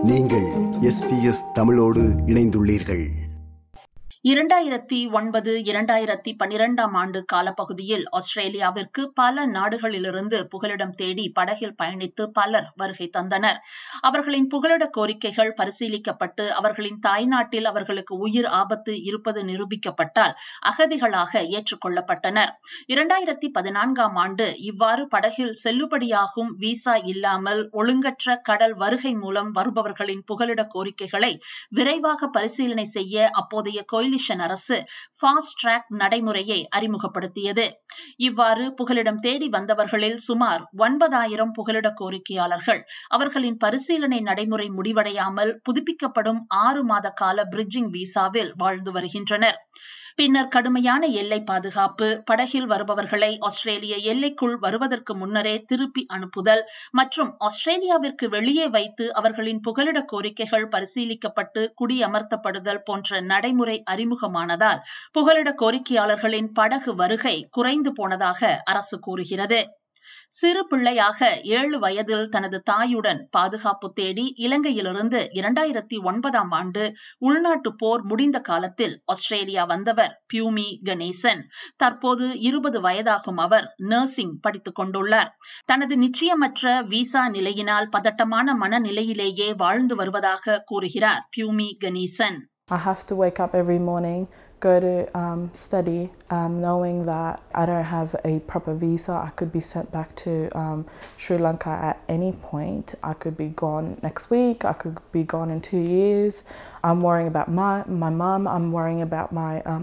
நீங்கள் எஸ்பிஎஸ் தமிழோடு இணைந்துள்ளீர்கள் இரண்டாயிரத்தி ஒன்பது இரண்டாயிரத்தி பன்னிரெண்டாம் ஆண்டு காலப்பகுதியில் ஆஸ்திரேலியாவிற்கு பல நாடுகளிலிருந்து புகலிடம் தேடி படகில் பயணித்து பலர் வருகை தந்தனர் அவர்களின் புகலிட கோரிக்கைகள் பரிசீலிக்கப்பட்டு அவர்களின் தாய்நாட்டில் அவர்களுக்கு உயிர் ஆபத்து இருப்பது நிரூபிக்கப்பட்டால் அகதிகளாக ஏற்றுக்கொள்ளப்பட்டனர் இரண்டாயிரத்தி பதினான்காம் ஆண்டு இவ்வாறு படகில் செல்லுபடியாகும் விசா இல்லாமல் ஒழுங்கற்ற கடல் வருகை மூலம் வருபவர்களின் புகலிட கோரிக்கைகளை விரைவாக பரிசீலனை செய்ய அப்போதைய கோயிலிஷன் அரசு ஃபாஸ்ட் ட்ராக் நடைமுறையை அறிமுகப்படுத்தியது இவ்வாறு புகலிடம் தேடி வந்தவர்களில் சுமார் ஒன்பதாயிரம் புகலிட கோரிக்கையாளர்கள் அவர்களின் பரிசீலனை நடைமுறை முடிவடையாமல் புதுப்பிக்கப்படும் ஆறு மாத கால பிரிட்ஜிங் விசாவில் வாழ்ந்து வருகின்றனர் பின்னர் கடுமையான எல்லை பாதுகாப்பு படகில் வருபவர்களை ஆஸ்திரேலிய எல்லைக்குள் வருவதற்கு முன்னரே திருப்பி அனுப்புதல் மற்றும் ஆஸ்திரேலியாவிற்கு வெளியே வைத்து அவர்களின் புகலிட கோரிக்கைகள் பரிசீலிக்கப்பட்டு குடியமர்த்தப்படுதல் போன்ற நடைமுறை அறிமுகமானதால் புகலிட கோரிக்கையாளர்களின் படகு வருகை குறைந்து போனதாக அரசு கூறுகிறது சிறு பிள்ளையாக ஏழு வயதில் தனது தாயுடன் பாதுகாப்பு தேடி இலங்கையிலிருந்து இரண்டாயிரத்தி ஒன்பதாம் ஆண்டு உள்நாட்டு போர் முடிந்த காலத்தில் ஆஸ்திரேலியா வந்தவர் பியூமி கணேசன் தற்போது இருபது வயதாகும் அவர் நர்சிங் படித்துக் கொண்டுள்ளார் தனது நிச்சயமற்ற விசா நிலையினால் பதட்டமான மனநிலையிலேயே வாழ்ந்து வருவதாக கூறுகிறார் Piumi Ganesan I have to wake up every morning, go to um, study, um, knowing that I don't have a proper visa. I could be sent back to um, Sri Lanka at any point. I could be gone next week. I could be gone in two years. I'm worrying about my my mum. I'm worrying about my um,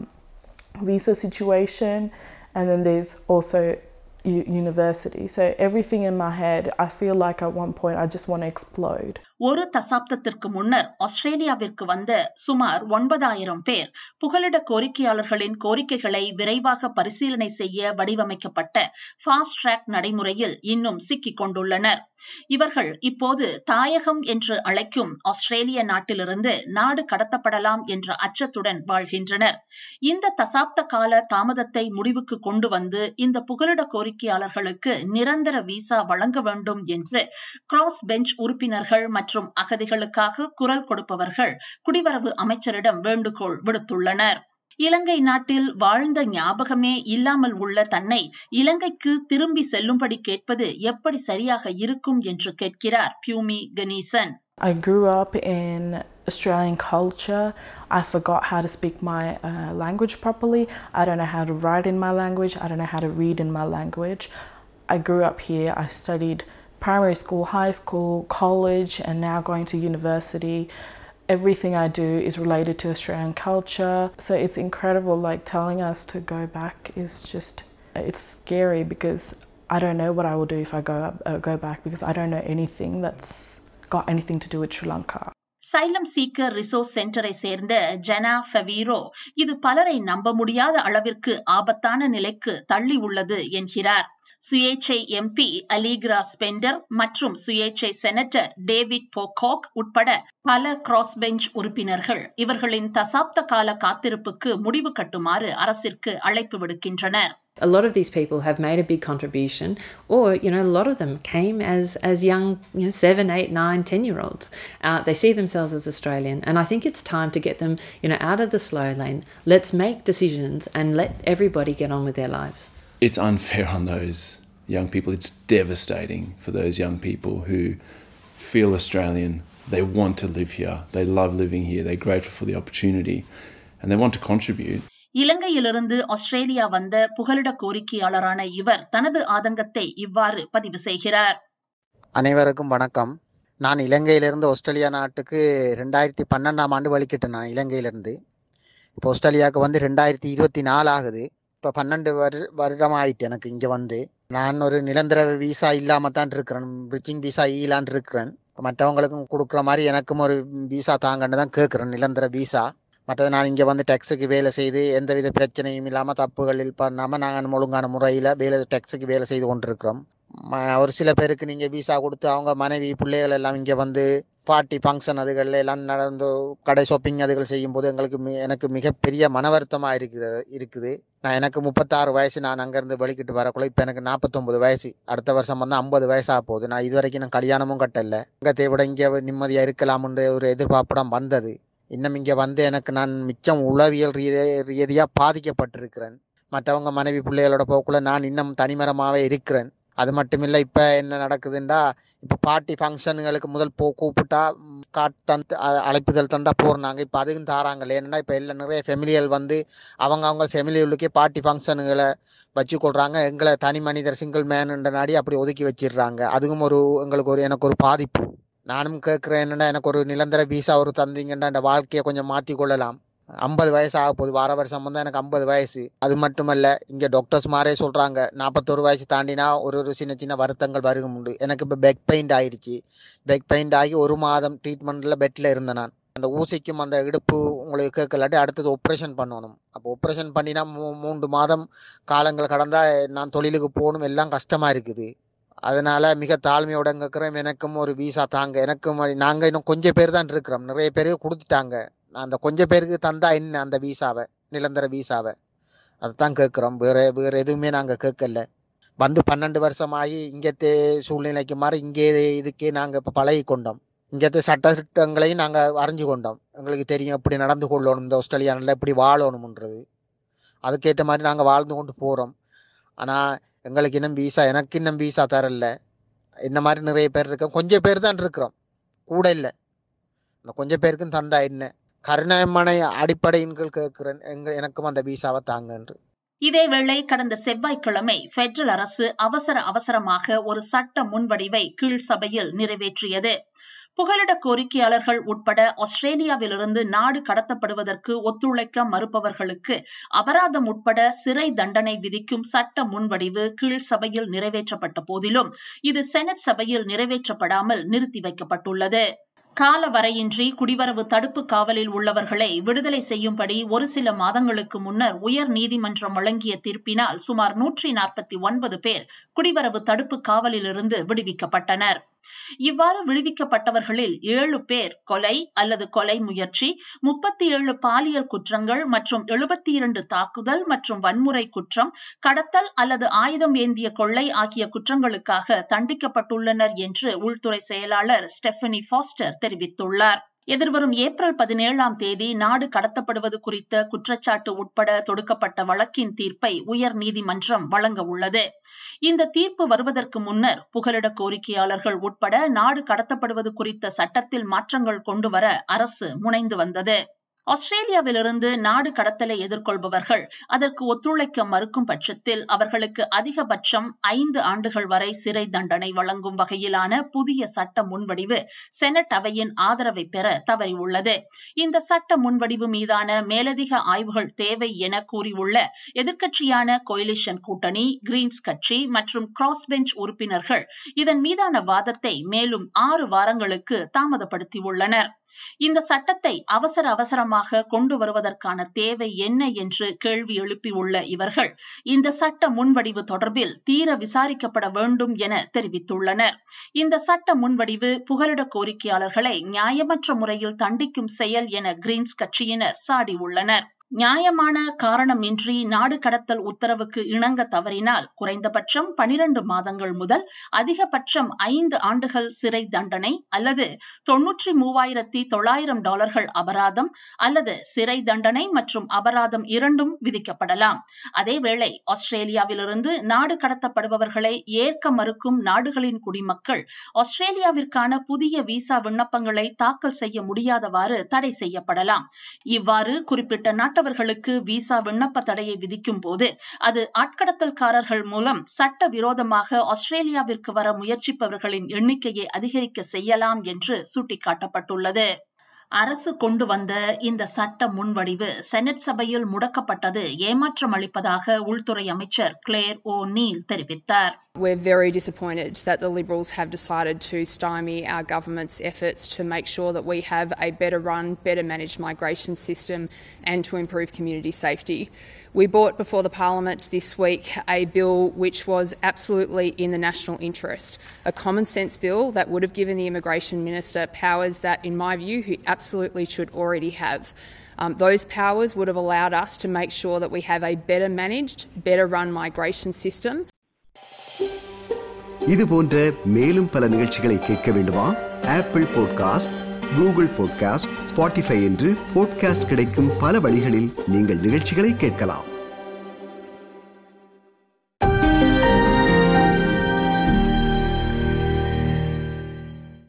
visa situation, and then there's also u- university. So everything in my head, I feel like at one point I just want to explode. ஒரு தசாப்தத்திற்கு முன்னர் ஆஸ்திரேலியாவிற்கு வந்த சுமார் ஒன்பதாயிரம் பேர் புகலிட கோரிக்கையாளர்களின் கோரிக்கைகளை விரைவாக பரிசீலனை செய்ய வடிவமைக்கப்பட்ட ஃபாஸ்ட் ட்ராக் நடைமுறையில் இன்னும் சிக்கிக் கொண்டுள்ளனர் இவர்கள் இப்போது தாயகம் என்று அழைக்கும் ஆஸ்திரேலிய நாட்டிலிருந்து நாடு கடத்தப்படலாம் என்ற அச்சத்துடன் வாழ்கின்றனர் இந்த தசாப்த கால தாமதத்தை முடிவுக்கு கொண்டு வந்து இந்த புகலிட கோரிக்கையாளர்களுக்கு நிரந்தர விசா வழங்க வேண்டும் என்று கிராஸ் பெஞ்ச் உறுப்பினர்கள் மற்றும் அகதிகளுக்காக குரல் கொடுப்பவர்கள் குடிவரவு அமைச்சரிடம் வேண்டுகோள் விடுத்துள்ளனர் இலங்கை நாட்டில் வாழ்ந்த ஞாபகமே இல்லாமல் உள்ள தன்னை இலங்கைக்கு திரும்பி செல்லும்படி கேட்பது எப்படி சரியாக இருக்கும் என்று கேட்கிறார் Piyumi Ganesan I grew up in Australian culture. I forgot how to speak my uh, language properly. I don't know how to write in my language. I don't know how to read in my language. I grew up here. I studied primary school, high school, college, and now going to university. Everything I do is related to Australian culture. So it's incredible. Like telling us to go back is just, it's scary because I don't know what I will do if I go, uh, go back because I don't know anything that's got anything to do with Sri Lanka. Asylum seeker resource சென்டரை சேர்ந்த ஜனா ஃபெவீரோ இது பலரை நம்ப முடியாத அளவிற்கு ஆபத்தான நிலைக்கு தள்ளி உள்ளது என்கிறார் சுயேச்சை எம்பி அலிகிரா ஸ்பெண்டர் மற்றும் சுயேச்சை செனட்டர் டேவிட் போகோக் உட்பட பல கிராஸ் பெஞ்ச் உறுப்பினர்கள் இவர்களின் தசாப்த கால காத்திருப்புக்கு முடிவு கட்டுமாறு அரசிற்கு அழைப்பு விடுக்கின்றனர் A lot of these people have made a big contribution, or you know, a lot of them came as as young, you know, seven, eight, nine, ten year olds. Uh, they see themselves as Australian, and I think it's time to get them, you know, out of the slow lane. Let's make decisions and let everybody get on with their lives. It's unfair on those young people. It's devastating for those young people who feel Australian. They want to live here. They love living here. They're grateful for the opportunity, and they want to contribute. இலங்கையிலிருந்து Australia வந்த புகலிட கோரிக்கையாளரான இவர் தனது ஆதங்கத்தை இவ்வாறு பதிவு செய்கிறார் அனைவருக்கும் வணக்கம் நான் இலங்கையிலிருந்து ஆஸ்திரேலியா நாட்டுக்கு ரெண்டாயிரத்தி பன்னெண்டாம் ஆண்டு வலிக்கிட்டேன் நான் இலங்கையிலிருந்து இப்போ ஆஸ்திரேலியாவுக்கு வந்து ரெண்டாயிரத்தி இருபத்தி நாலு ஆகுது இப்போ பன்னெண்டு வரு வருடம் ஆயிட்டு எனக்கு இங்கே வந்து நான் ஒரு நிரந்தர விசா இல்லாமல் தான் இருக்கிறேன் பிரிட்ஜிங் விசா ஈலான் இருக்கிறேன் மற்றவங்களுக்கும் கொடுக்குற மாதிரி எனக்கும் ஒரு விசா தாங்கன்னு தான் கேட்குறேன் நிரந்தர விசா மற்றது நான் இங்கே வந்து டேக்ஸுக்கு வேலை செய்து எந்தவித பிரச்சனையும் இல்லாமல் தப்புகளில் பண்ணாமல் நாங்கள் ஒழுங்கான முறையில் வேலை டேக்ஸுக்கு வேலை செய்து கொண்டிருக்கிறோம் ம- ஒரு சில பேருக்கு நீங்கள் விசா கொடுத்து அவங்க மனைவி பிள்ளைகள் எல்லாம் இங்கே வந்து பார்ட்டி ஃபங்க்ஷன் அதுகள் எல்லாம் நடந்து கடை ஷாப்பிங் அதுகள் செய்யும்போது எங்களுக்கு மி- எனக்கு மிகப்பெரிய மன வருத்தமாக இருக்குது இருக்குது நான் எனக்கு முப்பத்தாறு வயசு நான் அங்கேருந்து வெளிக்கிட்டு வரக்குள்ள இப்போ எனக்கு நாற்பத்தொம்பது வயசு அடுத்த வருஷம் வந்து ஐம்பது வயசாக போகுது நான் இது வரைக்கும் நான் கல்யாணமும் கட்டல இங்கே விட இங்கே நிம்மதியாக இருக்கலாம்ன்ற ஒரு எதிர்பார்ப்புடன் வந்தது இன்னும் இங்கே வந்து எனக்கு நான் மிச்சம் உளவியல் ரீதியா ரீதியாக பாதிக்கப்பட்டிருக்கிறேன் மற்றவங்க மனைவி பிள்ளைகளோட போக்குள்ள நான் இன்னும் தனிமரமாகவே இருக்கிறேன் அது மட்டுமில்லை இப்போ என்ன நடக்குதுண்டா இப்போ பார்ட்டி ஃபங்க்ஷனுங்களுக்கு முதல் போ கூப்பிட்டா ம், காட் தந்து அ- அழைப்புதல் தந்தா போறாங்க இப்போ அதுக்கும் தாராங்க ஏன்னா இப்போ எல்லாம் நிறைய ஃபெமிலிகள் வந்து அவங்க அவங்க ஃபெமிலிகளுக்கே பார்ட்டி ஃபங்க்ஷனுகளை வச்சு கொள்றாங்க எங்களை தனி மனிதர் சிங்கிள் மேனுன்ற நாடி அப்படி ஒதுக்கி வச்சிடுறாங்க அதுவும் ஒரு எங்களுக்கு ஒரு எனக்கு ஒரு பாதிப்பு நானும் கேட்குறேன் என்னடா எனக்கு ஒரு நிரந்தர வீசா ஒரு தந்தீங்கன்னா இந்த வாழ்க்கையை கொஞ்சம் மாற்றி கொள்ளலாம் ஐம்பது வயசு ஆக போகுது வார வருஷம் வந்து எனக்கு ஐம்பது வயசு அது மட்டுமல்ல இங்கே டாக்டர்ஸ் மாரே சொல்கிறாங்க நாற்பத்தொரு வயசு தாண்டினா ஒரு ஒரு சின்ன சின்ன வருத்தங்கள் வருகும் உண்டு எனக்கு இப்போ பெக் பெயிண்ட் ஆயிடுச்சு பெக் பெயிண்ட் ஆகி ஒரு மாதம் ட்ரீட்மெண்ட்டில் பெட்டில் இருந்தேன் நான் அந்த ஊசிக்கும் அந்த இடுப்பு உங்களுக்கு கேட்கலாட்டி அடுத்தது ஆப்ரேஷன் பண்ணணும் அப்போ ஆப்ரேஷன் பண்ணினா மூ மூன்று மாதம் காலங்கள் கடந்தால் நான் தொழிலுக்கு போகணும் எல்லாம் கஷ்டமாக இருக்குது அதனால மிக தாழ்மையோட கேட்குறேன் எனக்கும் ஒரு வீசா தாங்க எனக்கும் நாங்கள் இன்னும் கொஞ்சம் பேர் தான் இருக்கிறோம் நிறைய பேர் கொடுத்துட்டாங்க அந்த கொஞ்சம் பேருக்கு தந்தா என்ன அந்த வீசாவை நிரந்தர வீசாவை அதுதான் கேட்குறோம் வேற வேற எதுவுமே நாங்கள் கேட்கல வந்து பன்னெண்டு வருஷமாகி இங்கத்தே சூழ்நிலைக்கு மாறி இங்கே இதுக்கே நாங்கள் இப்போ பழகி கொண்டோம் இங்கത്തെ சட்டத்திட்டங்களையும் நாங்கள் அறிஞ்சு கொண்டோம் எங்களுக்கு தெரியும் எப்படி நடந்து கொள்ளணும் இந்த ஆஸ்திரேலியாவில் எப்படி வாழணும்ன்றது அதுக்கேற்ற மாதிரி நாங்கள் வாழ்ந்து கொண்டு போகிறோம் ஆனால் எங்களுக்கு இன்னும் வீசா எனக்கு இன்னும் வீசா தரல இந்த மாதிரி நிறைய பேர் இருக்கோம் கொஞ்சம் பேர் தான் இருக்கிறோம் கூட இல்லை இந்த கொஞ்சம் பேருக்கும் தந்தா என்ன கருணாமனை அடிப்படையின் கீழ் கேட்கிறேன் எங்க எனக்கும் அந்த வீசாவை தாங்க என்று இதேவேளை கடந்த செவ்வாய்க்கிழமை பெடரல் அரசு அவசர அவசரமாக ஒரு சட்ட முன்வடிவை கீழ் சபையில் நிறைவேற்றியது புகலிட கோரிக்கையாளர்கள் உட்பட ஆஸ்திரேலியாவிலிருந்து நாடு கடத்தப்படுவதற்கு ஒத்துழைக்க மறுப்பவர்களுக்கு அபராதம் உட்பட சிறை தண்டனை விதிக்கும் சட்ட முன்வடிவு கீழ் சபையில் நிறைவேற்றப்பட்ட போதிலும் இது செனட் சபையில் நிறைவேற்றப்படாமல் நிறுத்தி வைக்கப்பட்டுள்ளது காலவரையின்றி குடிவரவு தடுப்பு காவலில் உள்ளவர்களை விடுதலை செய்யும்படி ஒரு சில மாதங்களுக்கு முன்னர் உயர் நீதிமன்றம் வழங்கிய தீர்ப்பினால் சுமார் நூற்றி நாற்பத்தி ஒன்பது பேர் குடிவரவு தடுப்பு காவலிலிருந்து விடுவிக்கப்பட்டனர் இவ்வாறு விடுவிக்கப்பட்டவர்களில் ஏழு பேர் கொலை அல்லது கொலை முயற்சி முப்பத்தி ஏழு பாலியல் குற்றங்கள் மற்றும் எழுபத்தி இரண்டு தாக்குதல் மற்றும் வன்முறை குற்றம் கடத்தல் அல்லது ஆயுதம் ஏந்திய கொள்ளை ஆகிய குற்றங்களுக்காக தண்டிக்கப்பட்டுள்ளனர் என்று உள்துறை செயலாளர் ஸ்டெஃபனி ஃபாஸ்டர் தெரிவித்துள்ளார் எதிர்வரும் ஏப்ரல் பதினேழாம் தேதி நாடு கடத்தப்படுவது குறித்த குற்றச்சாட்டு உட்பட தொடுக்கப்பட்ட வழக்கின் தீர்ப்பை உயர் நீதிமன்றம் வழங்க உள்ளது இந்த தீர்ப்பு வருவதற்கு முன்னர் புகலிட கோரிக்கையாளர்கள் உட்பட நாடு கடத்தப்படுவது குறித்த சட்டத்தில் மாற்றங்கள் கொண்டுவர அரசு முனைந்து வந்தது ஆஸ்திரேலியாவிலிருந்து நாடு கடத்தலை எதிர்கொள்பவர்கள் அதற்கு ஒத்துழைக்க மறுக்கும் பட்சத்தில் அவர்களுக்கு அதிகபட்சம் ஐந்து ஆண்டுகள் வரை சிறை தண்டனை வழங்கும் வகையிலான புதிய சட்ட முன்வடிவு செனட் அவையின் ஆதரவை பெற தவறியுள்ளது இந்த சட்ட முன்வடிவு மீதான மேலதிக ஆய்வுகள் தேவை என கூறியுள்ள எதிர்க்கட்சியான கொயிலிஷன் கூட்டணி கிரீன்ஸ் கட்சி மற்றும் கிராஸ் பெஞ்ச் உறுப்பினர்கள் இதன் மீதான வாதத்தை மேலும் ஆறு வாரங்களுக்கு தாமதப்படுத்தியுள்ளனர் இந்த சட்டத்தை அவசர அவசரமாக கொண்டு வருவதற்கான தேவை என்ன என்று கேள்வி எழுப்பியுள்ள இவர்கள் இந்த சட்ட முன்வடிவு தொடர்பில் தீர விசாரிக்கப்பட வேண்டும் என தெரிவித்துள்ளனர் இந்த சட்ட முன்வடிவு புகலிட கோரிக்கையாளர்களை நியாயமற்ற முறையில் தண்டிக்கும் செயல் என கிரீன்ஸ் கட்சியினர் சாடியுள்ளனர் நியாயமான காரணமின்றி நாடு கடத்தல் உத்தரவுக்கு இணங்க தவறினால் குறைந்தபட்சம் பனிரண்டு மாதங்கள் முதல் அதிகபட்சம் ஐந்து ஆண்டுகள் சிறை தண்டனை அல்லது தொன்னூற்றி மூவாயிரத்தி தொள்ளாயிரம் டாலர்கள் அபராதம் அல்லது சிறை தண்டனை மற்றும் அபராதம் இரண்டும் விதிக்கப்படலாம் அதேவேளை ஆஸ்திரேலியாவிலிருந்து நாடு கடத்தப்படுபவர்களை ஏற்க மறுக்கும் நாடுகளின் குடிமக்கள் ஆஸ்திரேலியாவிற்கான புதிய விசா விண்ணப்பங்களை தாக்கல் செய்ய முடியாதவாறு தடை செய்யப்படலாம் இவ்வாறு குறிப்பிட்ட நாட்டவர்களுக்கு விசா விண்ணப்ப தடையை விதிக்கும் போது அது ஆட்கடத்தல்காரர்கள் மூலம் சட்ட விரோதமாக ஆஸ்திரேலியாவிற்கு வர முயற்சிப்பவர்களின் எண்ணிக்கையை அதிகரிக்க செய்யலாம் என்று சுட்டிக்காட்டப்பட்டுள்ளது அரசு கொண்டு வந்த இந்த சட்ட முன்வடிவு செனட் சபையில் முடக்கப்பட்டது ஏமாற்றம் அளிப்பதாக உள்துறை அமைச்சர் கிளேர் ஓ நீல் தெரிவித்தார் We're very disappointed that the Liberals have decided to stymie our government's efforts to make sure that we have a better run, better managed migration system and to improve community safety. We brought before the Parliament this week a bill which was absolutely in the national interest, a common sense bill that would have given the Immigration Minister powers that, in my view, he absolutely should already have. Um, those powers would have allowed us to make sure that we have a better managed, better run migration system. இது போன்ற மேலும் பல நிகழ்ச்சிகளை கேட்க வேண்டுமா Apple podcast Google podcast Spotify என்று podcast கிடைக்கும் பல வழிகளில் நீங்கள் நிகழ்ச்சிகளை கேட்கலாம்